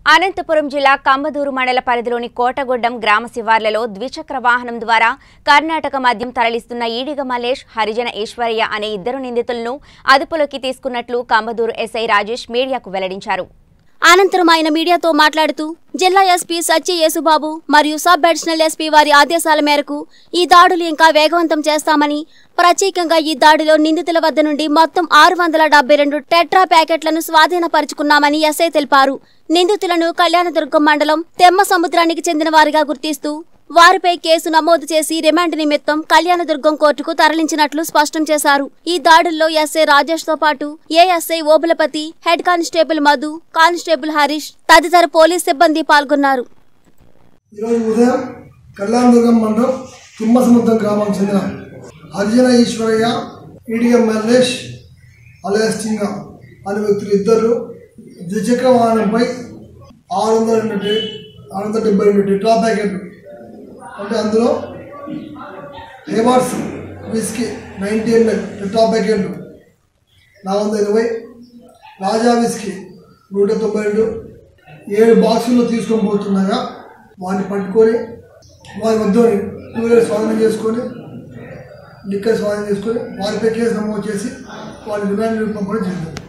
అనంతపురం జిల్లా కంబదూరు మండల పరిధిలోని కోటగొడ్డం గ్రామ శివార్లలో ద్విచక్ర వాహనం ద్వారా కర్ణాటక మద్యం తరలిస్తున్న ఈడిగ మల్లేష్ హరిజన ఈశ్వర్య అనే ఇద్దరు నిందితులను అదుపులోకి తీసుకున్నట్లు కంబదూరు ఎస్ఐ రాజేష్ మీడియాకు వెల్లడించారు అనంతరం ఆయన మీడియాతో మాట్లాడుతూ జిల్లా ఎస్పీ సత్య యేసుబాబు మరియు సబ్ అడిషనల్ ఎస్పీ వారి ఆదేశాల మేరకు ఈ దాడులు ఇంకా వేగవంతం చేస్తామని ప్రత్యేకంగా ఈ దాడిలో నిందితుల వద్ద నుండి మొత్తం ఆరు వందల డెబ్బై రెండు టెట్రా ప్యాకెట్లను స్వాధీనపరుచుకున్నామని ఎస్ఐ తెలిపారు నిందితులను కళ్యాణదుర్గం మండలం తెమ్మ సముద్రానికి చెందిన వారిగా గుర్తిస్తూ వారిపై కేసు నమోదు చేసి రిమాండ్ నిమిత్తం కళ్యాణదుర్గం కోర్టుకు తరలించినట్లు స్పష్టం చేశారు ఈ దాడుల్లో ఎస్ఐ రాజేష్ తో పాటు ASI Obulapathi head constable Madhu constable Harish తదితర పోలీస్ సిబ్బంది పాల్గొన్నారు ఈరోజు ఉదయం కళ్యాణదుర్గం మండలం తిమ్మసముద్రం గ్రామం చెందిన హరిజన ఈశ్వరయ్య ఈడిఎం మల్లేష్ అలయస్ సింగ అనే వ్యక్తులు ఇద్దరు ద్విచక్ర వాహనంపై ఆరు వందల రెండు టే- ఆరు వందల డెబ్బై రెండు టెట్రా ప్యాకెట్లు అంటే అందులో Haywards whisky ninety ML tetra ప్యాకెట్లు నాలుగు వందల ఇరవై రాజా విస్కీ నూట తొంభై రెండు ఏడు బాక్సుల్లో తీసుకొని పోతుండగా వాటిని పట్టుకొని వారి మధ్యలోని టూ వీలర్ స్వాధీనం చేసుకొని లిక్కర్ స్వాధీనం చేసుకొని వారిపై కేసు నమోదు చేసి వారి రిమాండ్ పంపడం జరిగింది